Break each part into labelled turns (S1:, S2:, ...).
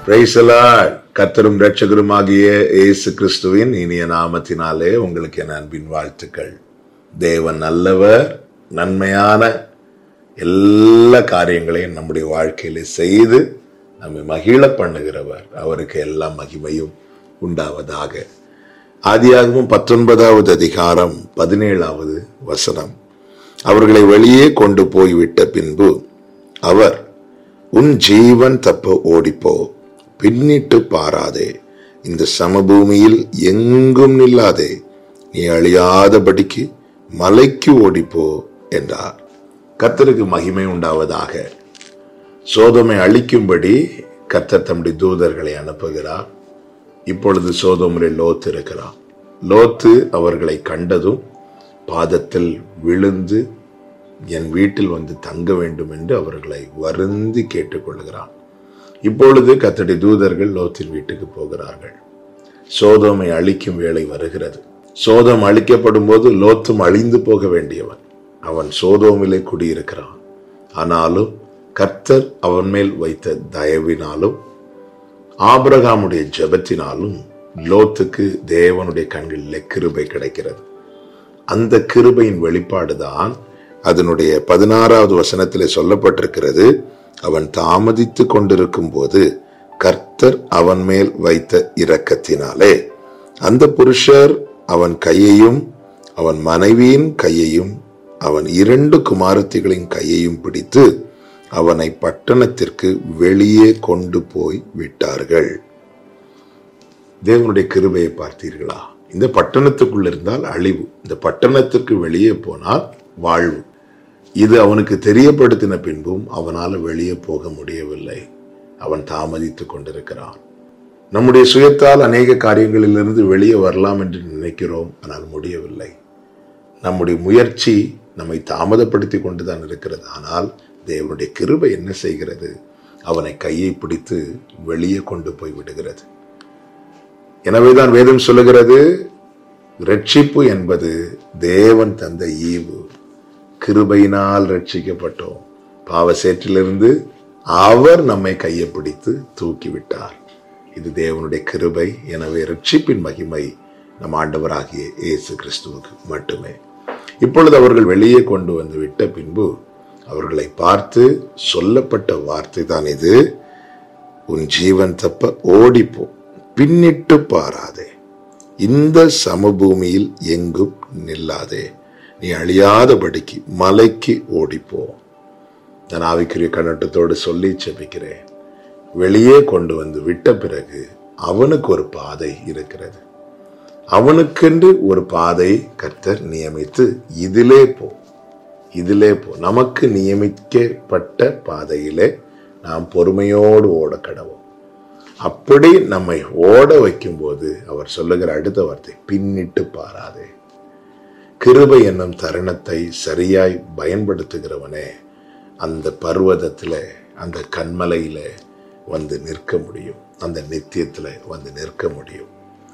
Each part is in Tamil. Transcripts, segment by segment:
S1: பிரைசலா கத்தரும் ரட்சகருமாகிய இயேசு கிறிஸ்துவின் இனிய நாமத்தினாலே உங்களுக்கு என் அன்பின் வாழ்த்துக்கள் தேவன் நல்லவர் நன்மையான எல்லா காரியங்களையும் நம்முடைய வாழ்க்கையில செய்து நம்மை மகிழ பண்ணுகிறவர் அவருக்கு எல்லா மகிமையும் உண்டாவதாக ஆதியாகமும் பத்தொன்பதாவது அதிகாரம் பதினேழாவது வசனம் அவர்களை வெளியே கொண்டு போய்விட்ட பின்பு அவர் உன் ஜீவன் தப்ப ஓடிப்போ பின்னிட்டு பாராதே இந்த சமபூமியில் எங்கும் நில்லாதே நீ அழியாதபடிக்கு மலைக்கு ஓடிப்போ என்றார் கர்த்தருக்கு மகிமை உண்டாவதாக சோதமை அழிக்கும்படி கர்த்தர் தம்முடைய தூதர்களை அனுப்புகிறார் இப்பொழுது சோதோமிலே லோத்து இருக்கிறார் லோத்து அவர்களை கண்டதும் பாதத்தில் விழுந்து என் வீட்டில் வந்து தங்க வேண்டும் என்று அவர்களை வருந்தி கேட்டுக்கொள்கிறான் இப்பொழுது கத்தடி தூதர்கள் லோத்தின் வீட்டுக்கு போகிறார்கள் சோதோமை அழிக்கும் வேலை வருகிறது சோதம் அழிக்கப்படும் போது லோத்தும் அழிந்து போக வேண்டியவன் அவன் சோதோமிலே குடியிருக்கிறான் ஆனாலும் கர்த்தர் அவன் மேல் வைத்த தயவினாலும் ஆபிரகாமுடைய ஜெபத்தினாலும் லோத்துக்கு தேவனுடைய கண்களிலே கிருபை கிடைக்கிறது அந்த கிருபையின் வெளிப்பாடுதான் அதனுடைய பதினாறாவது வசனத்திலே சொல்லப்பட்டிருக்கிறது அவன் தாமதித்து கொண்டிருக்கும் போது கர்த்தர் அவன் மேல் வைத்த இரக்கத்தினாலே அந்த புருஷர் அவன் கையையும் அவன் மனைவியின் கையையும் அவன் இரண்டு குமாரத்திகளின் கையையும் பிடித்து அவனை பட்டணத்திற்கு வெளியே கொண்டு போய் விட்டார்கள் தேவனுடைய கிருபையை பார்த்தீர்களா இந்த பட்டணத்துக்குள்ள இருந்தால் அழிவு இந்த பட்டணத்திற்கு வெளியே போனால் வாழ்வு இது அவனுக்கு தெரியப்படுத்தின பின்பும் அவனால் வெளியே போக முடியவில்லை அவன் தாமதித்துக் கொண்டிருக்கிறான் நம்முடைய சுயத்தால் அநேக காரியங்களிலிருந்து வெளியே வரலாம் என்று நினைக்கிறோம் ஆனால் முடியவில்லை நம்முடைய முயற்சி நம்மை தாமதப்படுத்தி கொண்டுதான் இருக்கிறது ஆனால் தேவனுடைய கிருபை என்ன செய்கிறது அவனை கையை பிடித்து வெளியே கொண்டு போய் விடுகிறது எனவேதான் வேதம் சொல்லுகிறது ரட்சிப்பு என்பது தேவன் தந்த ஈவு கிருபையினால் ரட்சிக்கப்பட்டோம் பாவ சேற்றிலிருந்து அவர் நம்மை கையை பிடித்து தூக்கி விட்டார் இது தேவனுடைய கிருபை எனவே ரட்சிப்பின் மகிமை நம் ஆண்டவராகிய இயேசு கிறிஸ்துவுக்கு மட்டுமே இப்பொழுது அவர்கள் வெளியே கொண்டு வந்து விட்ட பின்பு அவர்களை பார்த்து சொல்லப்பட்ட வார்த்தை தான் இது உன் ஜீவன் தப்ப ஓடிப்போ பின்னிட்டு பாராதே இந்த சமபூமியில் எங்கும் நில்லாதே நீ அழியாதபடிக்கு மலைக்கு ஓடிப்போ நான் ஆவிக்குரிய கண்ணட்டத்தோடு சொல்லி செபிக்கிறேன் வெளியே கொண்டு வந்து விட்ட பிறகு அவனுக்கு ஒரு பாதை இருக்கிறது அவனுக்கென்று ஒரு பாதை கர்த்தர் நியமித்து இதிலே போ இதிலே போ நமக்கு நியமிக்கப்பட்ட பாதையிலே நாம் பொறுமையோடு ஓட கடவோம் அப்படி நம்மை ஓட வைக்கும்போது அவர் சொல்லுகிற அடுத்த வார்த்தை பின்னிட்டு பாராதே கிருபை என்னும் தருணத்தை சரியாய் பயன்படுத்துகிறவனே அந்த பர்வதத்துல அந்த கண்மலையில வந்து நிற்க முடியும் அந்த நித்தியத்துல வந்து நிற்க முடியும்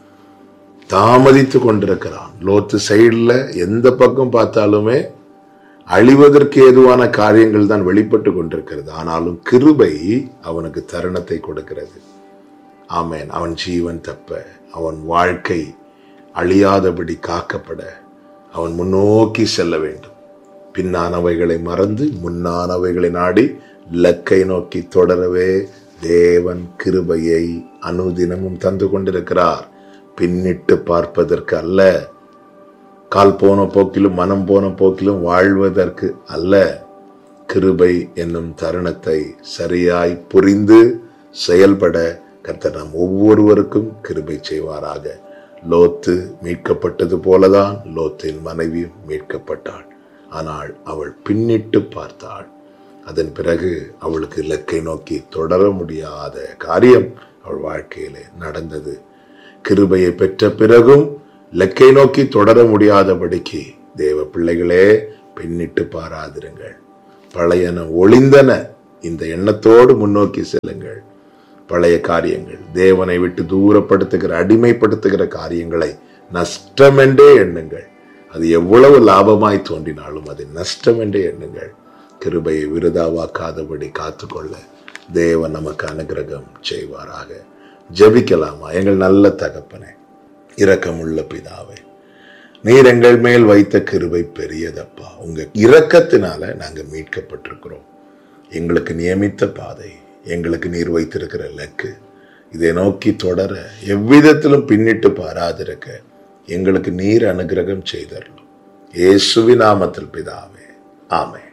S1: தாமதித்து கொண்டிருக்கிறான் லோத்து சைடில் எந்த பக்கம் பார்த்தாலுமே அழிவதற்கு ஏதுவான காரியங்கள் தான் வெளிப்பட்டு கொண்டிருக்கிறது ஆனாலும் கிருபை அவனுக்கு தருணத்தை கொடுக்கிறது ஆமேன் அவன் ஜீவன் தப்ப அவன் வாழ்க்கை அழியாதபடி காக்கப்பட அவன் முன்னோக்கி செல்ல வேண்டும் பின்னானவைகளை மறந்து முன்னானவைகளை நாடி லக்கை நோக்கி தொடரவே தேவன் கிருபையை அனுதினமும் தந்து கொண்டிருக்கிறார் பின்னிட்டு பார்ப்பதற்கு அல்ல கால் போன போக்கிலும் மனம் போன போக்கிலும் வாழ்வதற்கு அல்ல கிருபை என்னும் தருணத்தை சரியாய் புரிந்து செயல்பட கர்த்தர் நாம் ஒவ்வொருவருக்கும் கிருபை செய்வாராக லோத்து மீட்கப்பட்டது போலதான் லோத்தின் மனைவியும் மீட்கப்பட்டாள் ஆனால் அவள் பின்னிட்டு பார்த்தாள் அதன் பிறகு அவளுக்கு இலக்கை நோக்கி தொடர முடியாத காரியம் அவள் வாழ்க்கையிலே நடந்தது கிருபையை பெற்ற பிறகும் லக்கை நோக்கி தொடர முடியாதபடிக்கு தேவ பிள்ளைகளே பின்னிட்டு பாராதிருங்கள் பழையன ஒளிந்தன இந்த எண்ணத்தோடு முன்னோக்கி செல்லுங்கள் பழைய காரியங்கள் தேவனை விட்டு தூரப்படுத்துகிற அடிமைப்படுத்துகிற காரியங்களை நஷ்டமென்றே எண்ணுங்கள் அது எவ்வளவு லாபமாய் தோன்றினாலும் அது நஷ்டம் என்றே எண்ணுங்கள் கிருபையை விருதாவாக்காதபடி காத்துக்கொள்ள தேவன் நமக்கு அனுகிரகம் செய்வாராக ஜெபிக்கலாமா எங்கள் நல்ல தகப்பனே இரக்கமுள்ள பிதாவே நீர் எங்கள் மேல் வைத்த கிருபை பெரியதப்பா உங்க இரக்கத்தினால நாங்க மீட்கப்பட்டிருக்கிறோம் எங்களுக்கு நியமித்த பாதை எங்களுக்கு நீர் வைத்திருக்கிற இலக்கு இதை நோக்கி தொடர எவ்விதத்திலும் பின்னிட்டு பாராதிருக்க எங்களுக்கு நீர் அனுகிரகம் செய்தரணும் இயேசுவி நாமத்தில் பிதாவே ஆமே